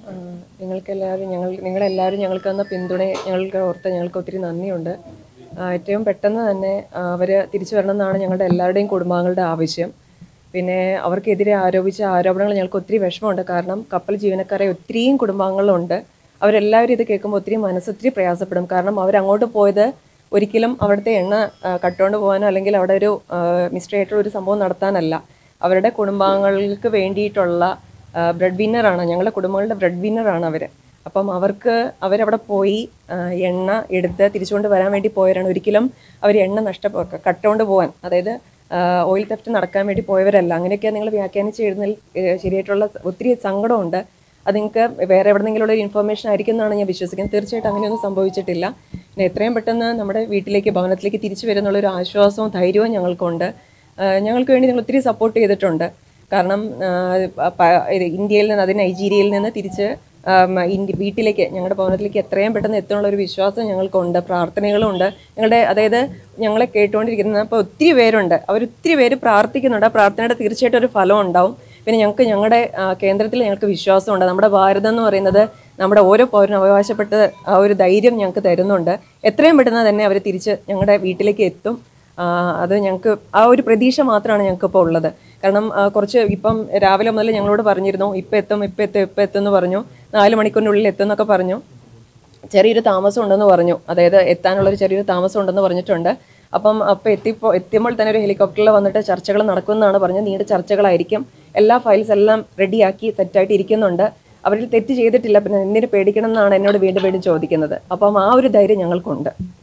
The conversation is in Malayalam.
നിങ്ങൾക്ക് എല്ലാവരും ഞങ്ങൾ നിങ്ങളെല്ലാവരും ഞങ്ങൾക്ക് തന്ന പിന്തുണ ഞങ്ങൾക്ക് ഓർത്ത് ഞങ്ങൾക്ക് ഒത്തിരി നന്ദിയുണ്ട് ആ, ഏറ്റവും പെട്ടെന്ന് തന്നെ അവർ തിരിച്ചു വരണം എന്നാണ് ഞങ്ങളുടെ എല്ലാവരുടെയും കുടുംബാംഗങ്ങളുടെ ആവശ്യം പിന്നെ അവർക്കെതിരെ ആരോപിച്ച ആരോപണങ്ങൾ ഞങ്ങൾക്ക് ഒത്തിരി വിഷമമുണ്ട് കാരണം കപ്പൽ ജീവനക്കാരെ ഒത്തിരിയും കുടുംബാംഗങ്ങളുണ്ട് അവരെല്ലാവരും ഇത് കേൾക്കുമ്പോൾ ഒത്തിരി മനസ്സൊത്തിരി പ്രയാസപ്പെടും കാരണം അവരങ്ങോട്ട് പോയത് ഒരിക്കലും അവിടുത്തെ എണ്ണ ആ, കട്ടുകൊണ്ട് പോകാനോ അല്ലെങ്കിൽ അവിടെ ഒരു മിസ്റ്ററി ആയിട്ടുള്ള ഒരു സംഭവം നടത്താനല്ല അവരുടെ കുടുംബാംഗങ്ങൾക്ക് വേണ്ടിയിട്ടുള്ള ബ്രെഡ് വിന്നറാണ് ഞങ്ങളുടെ കുടുംബങ്ങളുടെ ബ്രെഡ് വിന്നറാണ് അവർ അപ്പം അവർക്ക് അവരവിടെ പോയി ആ, എണ്ണ എടുത്ത് തിരിച്ചുകൊണ്ട് വരാൻ വേണ്ടി പോയവരാണ് ഒരിക്കലും അവർ എണ്ണ നഷ്ടപ്പോ കട്ടുകൊണ്ട് പോകാൻ അതായത് ഓയിൽ തെഫ്റ്റ് നടക്കാൻ വേണ്ടി പോയവരല്ല അങ്ങനെയൊക്കെ നിങ്ങൾ വ്യാഖ്യാനിച്ച് എഴുതുന്നതിൽ ഏഹ്, ശരിയായിട്ടുള്ള ഒത്തിരി സങ്കടമുണ്ട് അത് നിങ്ങൾക്ക് വേറെ എവിടെന്നെങ്കിലും ഉള്ള ഒരു ഇൻഫർമേഷൻ ആയിരിക്കും എന്നാണ് ഞാൻ വിശ്വസിക്കുന്നത് തീർച്ചയായിട്ടും അങ്ങനെയൊന്നും സംഭവിച്ചിട്ടില്ല പിന്നെ എത്രയും പെട്ടെന്ന് നമ്മുടെ വീട്ടിലേക്ക് ഭവനത്തിലേക്ക് തിരിച്ചു വരുന്നുള്ള ഒരു ആശ്വാസവും ധൈര്യവും ഞങ്ങൾക്കുണ്ട് ആഹ് ഞങ്ങൾക്ക് വേണ്ടി നിങ്ങൾ ഒത്തിരി സപ്പോർട്ട് ചെയ്തിട്ടുണ്ട് കാരണം ആഹ് പ- ഇത് ഇന്ത്യയിൽ നിന്ന് അത് നൈജീരിയയിൽ നിന്ന് തിരിച്ച് ആം, ഇന്ത്യ വീട്ടിലേക്ക് ഞങ്ങളുടെ ഭവനത്തിലേക്ക് എത്രയും പെട്ടെന്ന് എത്താനുള്ള ഒരു വിശ്വാസം ഞങ്ങൾക്കുണ്ട് പ്രാർത്ഥനകളും ഉണ്ട് ഞങ്ങളുടെ അതായത് ഞങ്ങളെ കേട്ടുകൊണ്ടിരിക്കുന്ന ഇപ്പോൾ ഒത്തിരി പേരുണ്ട് അവരൊത്തിരി പേര് പ്രാർത്ഥിക്കുന്നുണ്ട് ആ പ്രാർത്ഥനയുടെ തീർച്ചയായിട്ടും ഒരു ഫലം ഉണ്ടാവും പിന്നെ ഞങ്ങൾക്ക് ഞങ്ങളുടെ ആ, കേന്ദ്രത്തിൽ ഞങ്ങൾക്ക് വിശ്വാസമുണ്ട് നമ്മുടെ ഭാരതം എന്ന് പറയുന്നത് നമ്മുടെ ഓരോ പൗരനും അവകാശപ്പെട്ട് ആ ഒരു ധൈര്യം ഞങ്ങൾക്ക് തരുന്നുണ്ട് എത്രയും പെട്ടെന്ന് തന്നെ അവർ തിരിച്ച് ഞങ്ങളുടെ വീട്ടിലേക്ക് എത്തും ആ, അത് ഞങ്ങൾക്ക് ആ ഒരു പ്രതീക്ഷ മാത്രമാണ് ഞങ്ങൾക്ക് ഇപ്പോൾ ഉള്ളത് കാരണം ആ, കുറച്ച് ഇപ്പം രാവിലെ മുതൽ ഞങ്ങളോട് പറഞ്ഞിരുന്നു ഇപ്പം എത്തും ഇപ്പം എത്തും ഇപ്പം എത്തും എന്ന് പറഞ്ഞു നാല് മണിക്കൂറിനുള്ളിൽ എത്തും എന്നൊക്കെ പറഞ്ഞു ചെറിയൊരു താമസം ഉണ്ടെന്ന് പറഞ്ഞു അതായത് എത്താനുള്ളൊരു ചെറിയൊരു താമസം ഉണ്ടെന്ന് പറഞ്ഞിട്ടുണ്ട് അപ്പം അപ്പം എത്തിപ്പോ എത്തുമ്പോൾ തന്നെ ഒരു ഹെലികോപ്റ്ററിൽ വന്നിട്ട് ചർച്ചകൾ നടക്കുമെന്നാണ് പറഞ്ഞത് നീണ്ട ചർച്ചകളായിരിക്കും എല്ലാ ഫയൽസ് എല്ലാം റെഡിയാക്കി സെറ്റായിട്ട് ഇരിക്കുന്നുണ്ട് അവരിൽ തെറ്റ് ചെയ്തിട്ടില്ല പിന്നെ എന്തിനു പേടിക്കണം എന്നാണ് എന്നോട് വീണ്ടും വീണ്ടും ചോദിക്കുന്നത് അപ്പം ആ ഒരു ധൈര്യം ഞങ്ങൾക്കുണ്ട്